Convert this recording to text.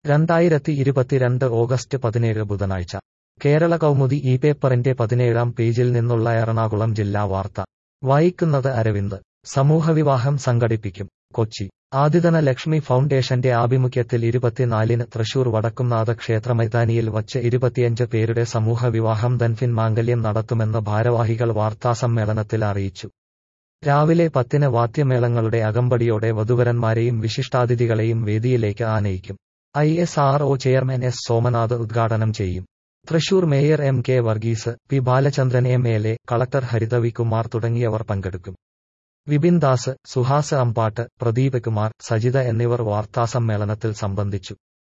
രണ്ടായിരത്തി ഇരുപത്തിരണ്ട് ഓഗസ്റ്റ് പതിനേഴ് ബുധനാഴ്ച കേരള കൗമുദി ഈ പേപ്പറിന്റെ പതിനേഴാം പേജിൽ നിന്നുള്ള എറണാകുളം ജില്ലാ വാർത്ത വായിക്കുന്നത് അരവിന്ദ് സമൂഹവിവാഹം സംഘടിപ്പിക്കും കൊച്ചി ആദിതന ലക്ഷ്മി ഫൗണ്ടേഷന്റെ ആഭിമുഖ്യത്തിൽ ഇരുപത്തിനാലിന് തൃശൂർ വടക്കുംനാഥ ക്ഷേത്രമൈതാനിയിൽ വച്ച് ഇരുപത്തിയഞ്ച് പേരുടെ സമൂഹ വിവാഹം ധൻഫിൻ മാംഗല്യം നടത്തുമെന്ന് ഭാരവാഹികൾ വാർത്താസമ്മേളനത്തിൽ അറിയിച്ചു രാവിലെ പത്തിന് വാദ്യമേളങ്ങളുടെ അകമ്പടിയോടെ വധുവരന്മാരെയും വിശിഷ്ടാതിഥികളെയും വേദിയിലേക്ക് ആനയിക്കും I S R O chairman S Somanath ഉദ്ഘാടനം ചെയ്യും Thrissur mayor M K Varghese P Balachandran M L A collector Harithavikumar തുടങ്ങിയവർ പങ്കെടുക്കും വിപിൻ ദാസ് സുഹാസ് അമ്പാട്ട് പ്രദീപ് കുമാർ സജിത എന്നിവർ വാർത്താസമ്മേളനത്തിൽ സംബന്ധിച്ചു